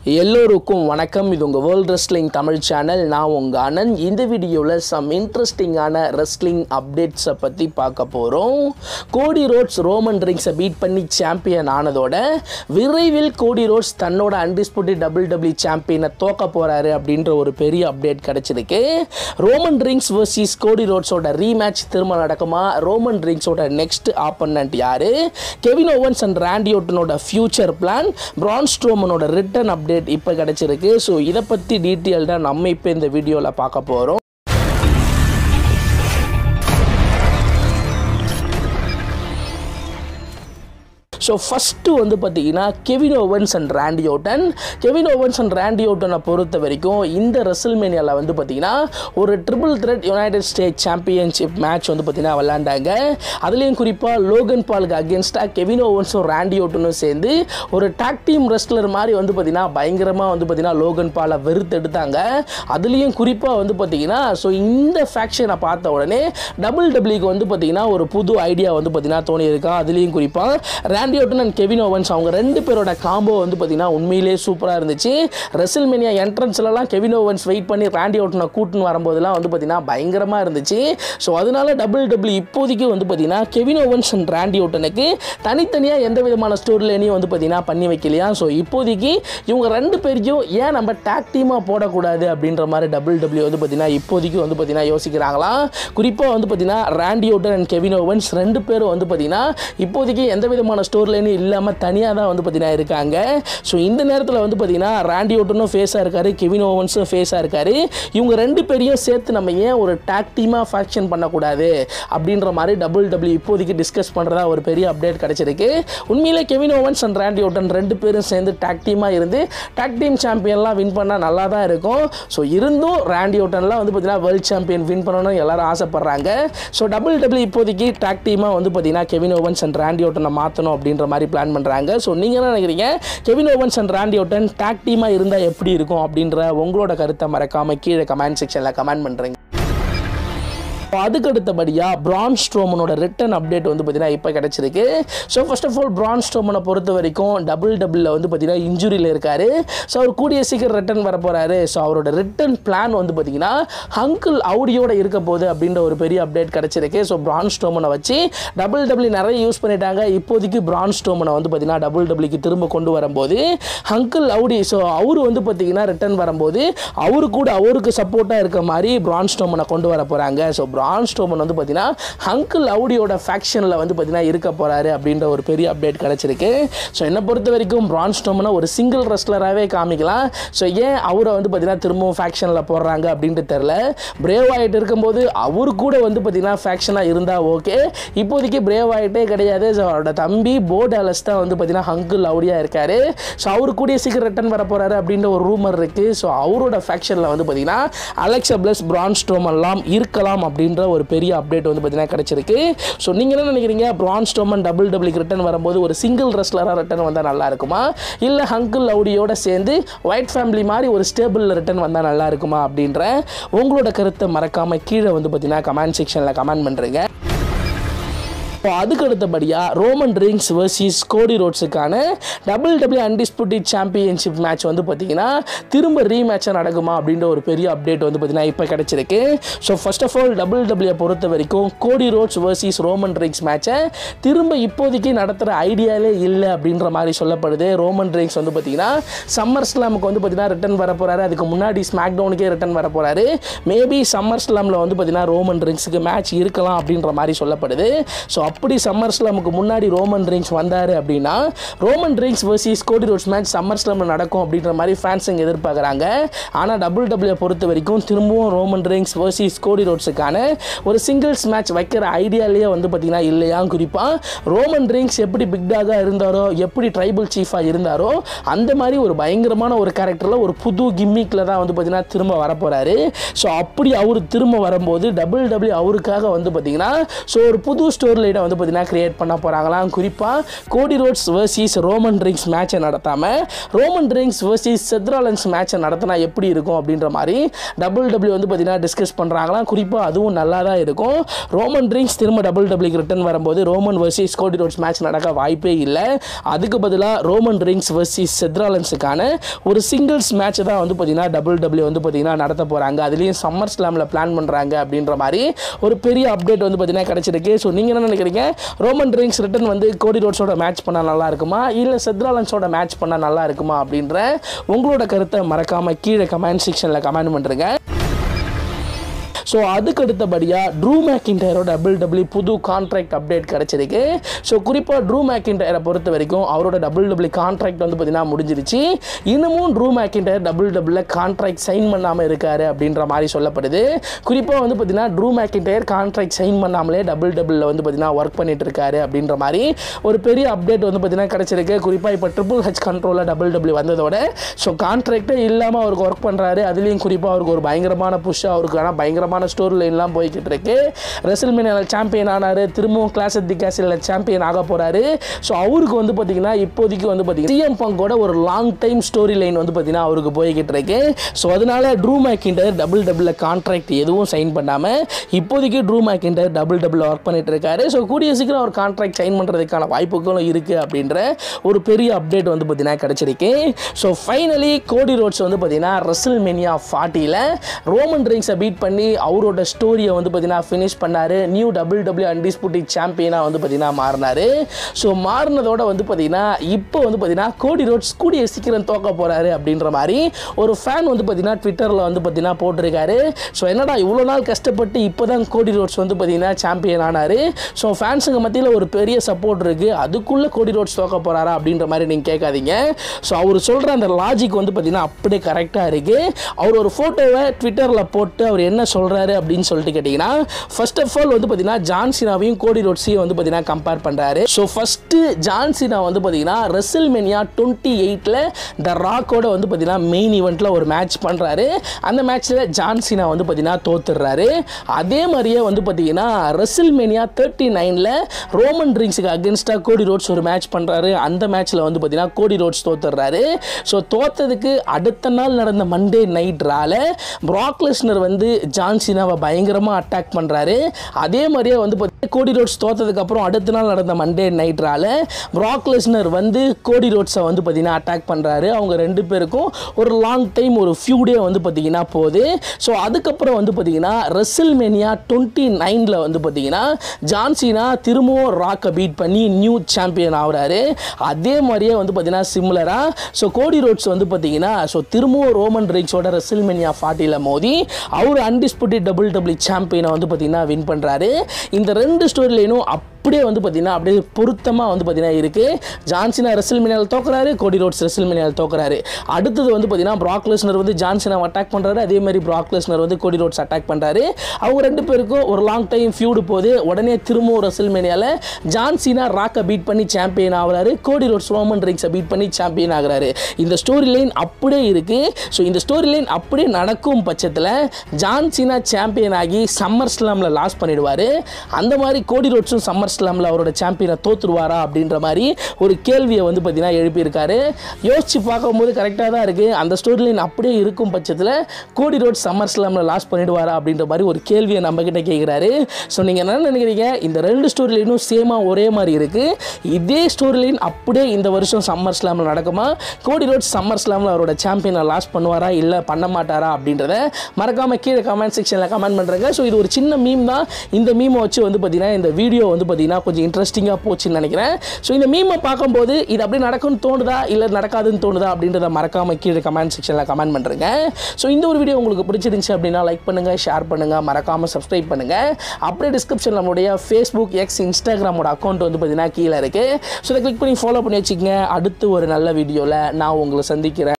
எல்லோருக்கும் வணக்கம் இது உங்கள் வேர்ல்ட் ரெஸ்லிங் தமிழ் சேனல் நான் உங்கள் அனந்த் இந்த வீடியோவில் சம் இன்ட்ரெஸ்டிங்கான ரெஸ்லிங் அப்டேட்ஸை பற்றி பார்க்க போகிறோம் கோடி ரோட்ஸ் ரோமன் ரிங்ஸை பீட் பண்ணி சாம்பியன் ஆனதோட விரைவில் கோடி ரோட்ஸ் தன்னோட அன்டிஸ்பியூட்டட் டபுள் டபிள்யூ சாம்பியனை தோக்க போகிறாரு அப்படின்ற ஒரு பெரிய அப்டேட் கிடச்சிருக்கு ரோமன் ரிங்ஸ் வர்சஸ் கோடி ரோட்ஸோட ரீமேட்ச் திரும்ப நடக்குமா ரோமன் ரிங்ஸோட நெக்ஸ்ட் ஆப்பனண்ட் யாரு கெவின் ஓவன்ஸ் அண்ட் ராண்டி ஓட்டனோட ஃபியூச்சர் பிளான் பிரான் ஸ்ட்ரோமனோட ரிட்டன் அப்டேட் இப்போ கிடச்சிருக்கு ஸோ இதை பற்றி டீட்டெயில்டாக நம்ம இப்போ இந்த வீடியோவில் பார்க்க போகிறோம் ஸோ ஃபஸ்ட்டு வந்து பார்த்தீங்கன்னா Kevin Owens and Randy Orton Kevin Owens and Randy ஓட்டனை பொறுத்த வரைக்கும் இந்த ரெசல்மேனியாவில் வந்து பார்த்தீங்கன்னா ஒரு triple threat United State championship match வந்து பார்த்தீங்கன்னா விளாண்டாங்க அதுலேயும் குறிப்பாக லோகன் பாலுக்கு அகேன்ஸ்டாக கெவின் ஓவன்ஸும் ராண்டி ஓட்டனும் சேர்ந்து ஒரு டாக் டீம் ரெஸ்லர் மாதிரி வந்து பார்த்தீங்கன்னா பயங்கரமாக வந்து பார்த்தீங்கன்னா லோகன் பாலை வெறுத்தெடுத்தாங்க அதுலேயும் குறிப்பாக வந்து பார்த்தீங்கன்னா ஸோ இந்த ஃபேக்ஷனை பார்த்த உடனே டபுள் டபிள்யூக்கு வந்து பார்த்தீங்கன்னா ஒரு புது ஐடியா வந்து பார்த்தீங்கன்னா தோணி இருக்கா அதுலேயும் குறிப்பாக Randy Orton and Kevin Owens அவங்க ரெண்டு பேரோட காம்போ வந்து பார்த்தீங்கன்னா உண்மையிலேயே சூப்பராக இருந்துச்சு ரெசில்மேனியா என்ட்ரன்ஸ்லலாம் கெவின் ஓவன்ஸ் வெயிட் பண்ணி ராண்டி ஓட்டனை கூட்டுன்னு வரும்போதெல்லாம் வந்து பார்த்தீங்கன்னா பயங்கரமாக இருந்துச்சு ஸோ அதனால டபுள் டபுள் இப்போதைக்கு வந்து பார்த்தீங்கன்னா கெவின் ஓவன்ஸ் அண்ட் ராண்டி ஓட்டனுக்கு தனித்தனியாக எந்த விதமான ஸ்டோரி லைனையும் வந்து பார்த்தீங்கன்னா பண்ணி வைக்கலையா ஸோ இப்போதைக்கு இவங்க ரெண்டு பேரையும் ஏன் நம்ம டேக் டீமாக போடக்கூடாது அப்படின்ற மாதிரி டபுள் டபிள்யூ வந்து பார்த்தீங்கன்னா இப்போதைக்கு வந்து பார்த்தீங்கன்னா யோசிக்கிறாங்களாம் குறிப்பாக வந்து பார்த்தீங்கன்னா Randy Orton and Kevin Owens ரெண்டு பேரும் வந்து பார்த்தீங்கன்னா இப்போதைக்கு எந்த விதமான ஸ்டோர் லைனும் இல்லாமல் தனியாக தான் வந்து பார்த்தீங்கன்னா இருக்காங்க ஸோ இந்த நேரத்தில் வந்து பார்த்தீங்கன்னா ராண்டி ஓட்டனும் ஃபேஸாக இருக்காரு கெவின் ஓவன்ஸும் ஃபேஸாக இருக்காரு இவங்க ரெண்டு பேரையும் சேர்த்து நம்ம ஏன் ஒரு டேக் டீமாக ஃபேக்ஷன் பண்ணக்கூடாது அப்படின்ற மாதிரி டபுள் டபிள்யூ இப்போதைக்கு டிஸ்கஸ் பண்ணுறதா ஒரு பெரிய அப்டேட் கிடச்சிருக்கு உண்மையிலே Kevin Owens and Randy Orton ரெண்டு பேரும் சேர்ந்து டேக் டீமாக இருந்து டேக் டீம் சாம்பியன்லாம் வின் பண்ணால் நல்லா தான் இருக்கும் ஸோ இருந்தும் ராண்டி ஓட்டன்லாம் வந்து பார்த்தீங்கன்னா வேர்ல்ட் சாம்பியன் வின் பண்ணணும்னு எல்லாரும் ஆசைப்படுறாங்க ஸோ டபுள் டபிள்யூ இப்போதைக்கு டேக் டீமாக வந்து பார்த்தீங்கன்னா கெவின் ஓவன்ஸ் அண்ட் ராண்டி ஓட்டனை மாற்றணும் அப்படின்ற மாதிரி பிளான் பண்ணுறாங்க ஸோ நீங்கள் என்ன நினைக்கிறீங்க Kevin Owens and Randy Orton tag டீமாக இருந்தால் எப்படி இருக்கும் அப்படின்ற உங்களோட கருத்தை மறக்காமல் கீழே கமெண்ட் செக்ஷனில் கமெண்ட் பண்ணுறீங்க அதுக்கு அடுத்தபடியாக பிரான் ஸ்ட்ரோமனோட ரிட்டன் அப்டேட் வந்து பார்த்தீங்கன்னா இப்போ கிடச்சிருக்கு so first of all Braun ஸ்ட்ரோமனை பொறுத்த வரைக்கும் டபுள் டபுளில் வந்து பார்த்தீங்கன்னா இன்ஜுரியில் இருக்கார் ஸோ அவர் கூடிய சீக்கிரம் ரிட்டன் வர போகிறாரு ஸோ அவரோட ரிட்டன் பிளான் வந்து பார்த்தீங்கன்னா ஹங்கிள் அவுடியோட இருக்க போகுது அப்படின்ற ஒரு பெரிய அப்டேட் கிடச்சிருக்கு ஸோ பிரான் ஸ்டோமனை வச்சு டபுள் டபுள்யூ நிறைய யூஸ் பண்ணிட்டாங்க இப்போதைக்கு பிரான் ஸ்டோமனை வந்து பார்த்தீங்கன்னா டபுள் டபுள்யூக்கு திரும்ப கொண்டு வரும்போது ஹங்கிள் அவுடி ஸோ அவர் வந்து பார்த்தீங்கன்னா ரிட்டன் வரும்போது அவரு கூட அவருக்கு சப்போர்ட்டாக இருக்க மாதிரி பிரான் ஸ்டோமனை கொண்டு வர போகிறாங்க ஸோ பிரான் ஸ்டோமன் வந்து பார்த்தீங்கன்னா ஹங்கிள் அவுடியோட ஃபேக்ஷனில் வந்து பார்த்தீங்கன்னா இருக்க போகிறாரு அப்படின்ற ஒரு பெரிய அப்டேட் கிடச்சிருக்கு ஸோ என்னை பொறுத்த வரைக்கும் பிரான் ஸ்டோமனை ஒரு சிங்கிள் ரெஸ்லராகவே காமிக்கலாம் ஸோ ஏன் அவரை வந்து பார்த்தீங்கன்னா திரும்பவும் ஃபேக்ஷனில் போடுறாங்க அப்படின்ட்டு தெரில பிரேவ் ஆகிட்டு இருக்கும்போது அவர் கூட வந்து பார்த்தீங்கன்னா ஃபேக்ஷனாக இருந்தால் ஓகே இப்போதைக்கு பிரேவ் ஆகிட்டே கிடையாது ஸோ அவரோட தம்பி போட் அலஸ் தான் வந்து பார்த்தீங்கன்னா ஹங்கிள் அவுடியாக இருக்கார் ஸோ அவரு கூடிய சீக்கிரம் ரிட்டன் வர போகிறாரு அப்படின்ற ஒரு ரூமர் இருக்குது ஸோ அவரோட ஃபேக்ஷனில் வந்து பார்த்தீங்கன்னா அலெக்சா பிளஸ் பிரான் ஸ்டோமெல்லாம் இருக்கலாம் அப்படின்ற ஒரு பெரிய அப்டேட் வந்து பார்த்தீங்கன்னா கிடச்சிருக்கு ஸோ நீங்கள் என்ன நினைக்கிறீங்க பிரான் ஸ்டோமன் டபுள் டபுளுக்கு ரிட்டன் வரும்போது ஒரு சிங்கிள் ரெஸ்லராக ரிட்டன் வந்தால் நல்லா இருக்குமா இல்லை ஹங்கிள் லவுடியோட சேர்ந்து ஒயிட் ஃபேமிலி மாதிரி ஒரு ஸ்டேபிளில் ரிட்டன் வந்தால் நல்லா இருக்குமா அப்படின்ற உங்களோட கருத்தை மறக்காமல் கீழே வந்து பார்த்தீங்கன்னா கமெண்ட் செக்ஷனில் கமெண்ட் பண்ணுறீங்க இப்போ அதுக்கு அடுத்தபடியாக ரோமன் ரிங்ஸ் வர்சஸ் கோடி ரோட்ஸுக்கான double W undisputed championship match வந்து பார்த்தீங்கன்னா திரும்ப ரீமேட்சாக நடக்குமா அப்படின்ற ஒரு பெரிய அப்டேட் வந்து பார்த்தீங்கன்னா இப்போ கிடச்சிருக்கு so first of all double W பொறுத்த வரைக்கும் கோடி ரோட்ஸ் வர்சஸ் ரோமன் ரிங்ஸ் மேட்சை திரும்ப இப்போதைக்கு நடத்துகிற ஐடியாவே இல்லை அப்படின்ற மாதிரி சொல்லப்படுது ரோமன் ரிங்ஸ் வந்து பார்த்தீங்கன்னா சம்மர் ஸ்லாமுக்கு வந்து பார்த்தீங்கன்னா ரிட்டன் வர போகிறாரு அதுக்கு முன்னாடி ஸ்மாக் டவுனுக்கே ரிட்டன் வர போகிறாரு மேபி சம்மர் ஸ்லாமில் வந்து பார்த்தீங்கன்னா ரோமன் ரிங்ஸுக்கு மேட்ச் இருக்கலாம் அப்படின்ற மாதிரி சொல்லப்படுது ஸோ அப்படி சம்மர் ஸ்லாமுக்கு முன்னாடி ரோமன் ரிங்ஸ் வந்தார் அப்படின்னா Roman Reigns versus Cody Rhodes match summer ஸ்லாமில் நடக்கும் அப்படின்ற மாதிரி ஃபேன்ஸ் இங்கே எதிர்பார்க்குறாங்க ஆனால் டபுள் டபுள்யூ பொறுத்த வரைக்கும் திரும்பவும் ரோமன் ரிங்ஸ் வர்சஸ் கோடி ரோட்ஸுக்கான ஒரு சிங்கிள்ஸ் மேட்ச் வைக்கிற ஐடியாலேயே வந்து பார்த்தீங்கன்னா இல்லையா குறிப்பாக ரோமன் ரிங்ஸ் எப்படி பிக்டாக இருந்தாரோ எப்படி ட்ரைபிள் சீஃபாக இருந்தாரோ அந்த மாதிரி ஒரு பயங்கரமான ஒரு கேரக்டரில் ஒரு புது கிம்மிக்கில் தான் வந்து பார்த்தீங்கன்னா திரும்ப வரப்போகிறாரு ஸோ அப்படி அவர் திரும்ப வரும்போது டபுள் டபுள்யூ அவருக்காக வந்து பார்த்தீங்கன்னா ஸோ ஒரு புது ஸ்டோரி லைனை வந்து பார்த்தீங்கன்னா கிரியேட் பண்ண போகிறாங்களாம் குறிப்பாக கோடி ரோட்ஸ் வர்சஸ் ரோமன் ரிங்ஸ் மேட்சை நடத்தாமல் ரோமன் ரிங்ஸ் வர்சஸ் செத்ராலன்ஸ் மேட்சை நடத்தினா எப்படி இருக்கும் அப்படின்ற மாதிரி டபுள் டபிள்யூ வந்து பார்த்தீங்கன்னா டிஸ்கஸ் பண்ணுறாங்களாம் குறிப்பாக அதுவும் நல்லா தான் இருக்கும் ரோமன் ரிங்ஸ் திரும்ப டபுள் டபிள்யூக்கு ரிட்டர்ன் வரும்போது Roman versus Cody Rhodes match நடக்க வாய்ப்பே இல்லை அதுக்கு பதிலாக ரோமன் ரிங்ஸ் வர்சஸ் செத்ராலன்ஸுக்கான ஒரு சிங்கிள்ஸ் மேட்ச் தான் வந்து பார்த்தீங்கன்னா டபுள் டபிள்யூ வந்து பார்த்தீங்கன்னா நடத்த போகிறாங்க அதுலேயும் சம்மர் ஸ்லாமில் பிளான் பண்ணுறாங்க அப்படின்ற மாதிரி ஒரு பெரிய அப்டேட் வந்து பார்த்தீங்கன்னா கிடச்சிருக்கு ஸோ நீங்கள் என்ன நினைக்கிறீங்க ரோமன் ரிங்ஸ் ரிட்டன் வந்து கோடி ரோட்ஸோட மேட்ச் பண்ணால் நல்லா இருக்குமா இல்லை செத்ராலன்ஸோட மேட்ச் பண்ணால் நல்லா இருக்குமா அப்படின்ற உங்களோட கருத்தை மறக்காமல் கீழே கமெண்ட் செக்ஷனில் கமெண்ட் பண்ணுறேங்க ஸோ அதுக்கு அடுத்தபடியாக ட்ரூ மேக்கின்டயரோட டபுள் டபிள்யூ புது கான்ட்ராக்ட் அப்டேட் கிடச்சிருக்கு ஸோ குறிப்பாக ட்ரூ மேக்கின்டயரை பொறுத்த வரைக்கும் அவரோட டபுள் டபிள்யூ கான்ட்ராக்ட் வந்து பார்த்தீங்கன்னா முடிஞ்சிருச்சு இன்னமும் ட்ரூ மேக்கின்டயர் டபுள் டபுளில் கான்ட்ராக்ட் சைன் பண்ணாமல் இருக்காரு அப்படின்ற மாதிரி சொல்லப்படுது குறிப்பாக வந்து பார்த்தீங்கன்னா ட்ரூ மேக்கின்டயர் கான்ட்ராக்ட் சைன் பண்ணாமலே டபுள் டபுளில் வந்து பார்த்தீங்கன்னா ஒர்க் பண்ணிட்டு இருக்காரு அப்படின்ற மாதிரி ஒரு பெரிய அப்டேட் வந்து பார்த்தீங்கன்னா கிடச்சிருக்கு குறிப்பாக இப்போ ட்ரிபிள் ஹெச் கண்ட்ரோலில் டபுள் டபுள்யூ வந்ததோட ஸோ கான்ட்ராக்டே இல்லாமல் அவருக்கு ஒர்க் பண்ணுறாரு அதுலேயும் குறிப்பாக அவருக்கு ஒரு பயங்கரமான புஷ் அவருக்கான பயங்கரமான ஸ்டோரி லைன்லாம் போய்கிட்டு இருக்கு ரெசல்மேனியாவில் சாம்பியன் ஆனார் திரும்பவும் கிளாஸ் தி கேசில் சாம்பியன் ஆக போகிறாரு ஸோ அவருக்கு வந்து பார்த்தீங்கன்னா இப்போதைக்கு வந்து பார்த்தீங்கன்னா சிஎம் பங்கோட ஒரு லாங் டைம் ஸ்டோரி லைன் வந்து பார்த்தீங்கன்னா அவருக்கு போய்கிட்டு இருக்கு ஸோ அதனால ட்ரூ மேக்கிண்டர் டபுள் டபுளில் கான்ட்ராக்ட் எதுவும் சைன் பண்ணாமல் இப்போதைக்கு Drew McIntyre double double work பண்ணிட்டு இருக்காரு ஸோ கூடிய சீக்கிரம் ஒரு கான்ட்ராக்ட் சைன் பண்ணுறதுக்கான வாய்ப்புகளும் இருக்குது அப்படின்ற ஒரு பெரிய அப்டேட் வந்து பார்த்தீங்கன்னா கிடச்சிருக்கு ஸோ ஃபைனலி கோடி ரோட்ஸ் வந்து பார்த்தீங்கன்னா ரெசல் மெனியா ஃபார்ட்டியில் ரோமன் ரிங்ஸை பீட் பண்ணி அவரோட ஸ்டோரியை வந்து பார்த்தீங்கன்னா ஃபினிஷ் பண்ணார் நியூ டபுள் டபிள்யூ அன்டிஸ்பியூட்டிக் சாம்பியனாக வந்து பார்த்தீங்கன்னா மாறினார் ஸோ மாறினதோட வந்து பார்த்தீங்கன்னா இப்போ வந்து பார்த்தீங்கன்னா கோடி ரோட்ஸ் கூடிய சீக்கிரம் தோக்க போகிறாரு அப்படின்ற மாதிரி ஒரு ஃபேன் வந்து பார்த்தீங்கன்னா ட்விட்டரில் வந்து பார்த்தீங்கன்னா போட்டிருக்காரு ஸோ என்னடா இவ்வளோ நாள் கஷ்டப்பட்டு இப்போ தான் கோடி ரோட்ஸ் வந்து பார்த்தீங்கன்னா சாம்பியன் ஆனார் ஸோ ஃபேன்ஸுங்க மத்தியில் ஒரு பெரிய சப்போர்ட் இருக்குது அதுக்குள்ளே கோடி ரோட்ஸ் தோக்க போகிறாரா அப்படின்ற மாதிரி நீங்கள் கேட்காதீங்க ஸோ அவர் சொல்கிற அந்த லாஜிக் வந்து பார்த்தீங்கன்னா அப்படியே கரெக்டாக இருக்குது அவர் ஒரு ஃபோட்டோவை ட்விட்டரில் போட்டு அவர் என்ன சொல்கிறாரு அப்படின்னு சொல்லிட்டு கேட்டிங்கன்னா ஃபர்ஸ்ட் ஆஃப் ஆல் வந்து பார்த்தீங்கன்னா ஜான்சினாவையும் கோடி ரோட்ஸையும் வந்து பார்த்தீங்கன்னா கம்பேர் பண்ணுறாரு ஸோ ஃபஸ்ட்டு ஜான்சினா வந்து பார்த்தீங்கன்னா ரெசில் மெனியா டுவெண்ட்டி எயிட்டில் த ராக்கோட வந்து பார்த்தீங்கன்னா மெயின் ஈவெண்ட்டில் ஒரு மேட்ச் பண்ணுறாரு அந்த மேட்ச்சில் ஜான்சினா வந்து பார்த்தீங்கன்னா தோத்துடுறாரு அதே மாதிரியே வந்து பார்த்தீங்கன்னா ரெசில் மெனியா தேர்ட்டி நைனில் ரோமன் ரிங்ஸுக்கு அகேன்ஸ்டாக கோடி ரோட்ஸ் ஒரு மேட்ச் பண்ணுறாரு அந்த மேட்ச்சில் வந்து பார்த்தீங்கன்னா கோடி ரோட்ஸ் தோத்துடுறாரு ஸோ தோத்ததுக்கு அடுத்த நாள் நடந்த மண்டே நைட் ரால ப்ராக்லெஸ்னர் வந்து ஜான்சினாவை பயங்கரமாக அட்டாக் பண்ணுறாரு அதே மாதிரியே வந்து பார்த்தீங்கன்னா கோடி ரோட்ஸ் தோத்ததுக்கப்புறம் அடுத்த நாள் நடந்த மண்டே நைட் ரால ப்ராக்லெஸ்னர் வந்து கோடி ரோட்ஸை வந்து பார்த்தீங்கன்னா அட்டாக் பண்ணுறாரு அவங்க ரெண்டு பேருக்கும் ஒரு லாங் டைம் ஒரு ஃபியூ டே வந்து பார்த்தீங்கன்னா போகுது ஸோ அதுக்கப்புறம் வந்து பார்த்தீங்கன்னா ரெசில் மேனியா டுவெண்ட்டி நைனில் வந்து பார்த்தீங்கன்னா ஜான்சினா திரும்பவும் ராக்கை பீட் பண்ணி நியூ சாம்பியன் ஆகுறாரு அதே மாதிரியே வந்து பார்த்தீங்கன்னா சிம்லராக ஸோ கோடி ரோட்ஸ் வந்து பார்த்தீங்கன்னா ஸோ திரும்பவும் ரோமன் ரிங்ஸோட ரெசில்மெனியா ஃபார்ட்டியில் மோதி அவர் அன்டிஸ்பியூட்டட் டபுள் டபுள் சாம்பியனை வந்து பார்த்தீங்கன்னா வின் பண்ணுறாரு இந்த ரெண்டு ஸ்டோரி லைனும் அப்படியே வந்து பார்த்தீங்கன்னா அப்படியே பொருத்தமாக வந்து பார்த்தீங்கன்னா இருக்குது ஜான்சினா ரெசில்மெனியால் தோக்குறாரு கோடி ரோட்ஸ் ரெசில்மெனியால் தோக்குறாரு அடுத்தது வந்து பார்த்தீங்கன்னா ப்ராக் லெஸ்னர் வந்து ஜான்சினாவை அட்டாக் பண்ணுறாரு அதே மாதிரி ப்ராக் லெஸ்னர் வந்து கோடி ரோட்ஸ் அட்டாக் பண்ணுறாரு அவங்க ரெண்டு பேருக்கும் ஒரு லாங் டைம் ஃபியூடு போகுது உடனே திரும்பவும் ரெசில்மெனியாவில் ஜான்சினா ராக்கை பீட் பண்ணி சாம்பியன் ஆகுறாரு கோடி ரோட்ஸ் ரோமன் ரிங்ஸை பீட் பண்ணி சாம்பியன் ஆகுறாரு இந்த ஸ்டோரி லைன் அப்படியே இருக்குது ஸோ இந்த ஸ்டோரி லைன் அப்படியே நடக்கும் பட்சத்தில் ஜான்சினா சாம்பியன் ஆகி சம்மர் ஸ்லாமில் லாஸ் பண்ணிடுவார் அந்த மாதிரி கோடி ரோட்ஸும் சம்மர் ஸ்லாமில் அவரோட சாம்பியனை தோத்துருவாரா அப்படின்ற மாதிரி ஒரு கேள்வியை வந்து பார்த்தீங்கன்னா எழுப்பியிருக்காரு யோசிச்சு பார்க்கும்போது கரெக்டாக தான் இருக்குது அந்த ஸ்டோரி லைன் அப்படியே இருக்கும் பட்சத்தில் கோடி ரோட் சம்மர் ஸ்லாமில் லாஸ் பண்ணிடுவாரா அப்படின்ற மாதிரி ஒரு கேள்வியை நம்ம கிட்ட கேட்குறாரு ஸோ நீங்கள் என்ன நினைக்கிறீங்க இந்த ரெண்டு ஸ்டோரி லைனும் சேமாக ஒரே மாதிரி இருக்குது இதே ஸ்டோரி லைன் அப்படியே இந்த வருஷம் சம்மர் ஸ்லாமில் நடக்குமா கோடி ரோட் சம்மர் ஸ்லாமில் அவரோட சாம்பியனை லாஸ் பண்ணுவாரா இல்லை பண்ண மாட்டாரா அப்படின்றத மறக்காமல் கீழே கமெண்ட் செக்ஷனில் கமெண்ட் பண்ணுறேங்க ஸோ இது ஒரு சின்ன மீம் தான் இந்த மீமை வச்சு வந்து பார்த்தீங்கன்னா இந்த வீடியோ வந்து பார்த்தீங்கன்னா கொஞ்சம் இன்ட்ரெஸ்டிங்காக போச்சுன்னு நினைக்கிறேன் ஸோ இந்த மீமை பார்க்கும்போது இது அப்படியே நடக்கும்னு தோணுதா இல்லை நடக்காதுன்னு தோணுதா அப்படின்றத மறக்காமல் கீழே கமெண்ட் செக்ஷனில் கமெண்ட் பண்ணுறேங்க ஸோ இந்த ஒரு வீடியோ உங்களுக்கு பிடிச்சிருந்துச்சு அப்படின்னா லைக் பண்ணுங்கள் ஷேர் பண்ணுங்கள் மறக்காமல் சப்ஸ்கிரைப் பண்ணுங்கள் அப்படியே டிஸ்கிரிப்ஷன் நம்மளுடைய ஃபேஸ்புக் எக்ஸ் இன்ஸ்டாகிராமோட அக்கௌண்ட் வந்து பார்த்தீங்கன்னா கீழே இருக்குது ஸோ இதை கிளிக் பண்ணி ஃபாலோ பண்ணி வச்சுக்கோங்க அடுத்து ஒரு நல்ல வீடியோவில் நான் உங்களை சந்திக்கிறேன்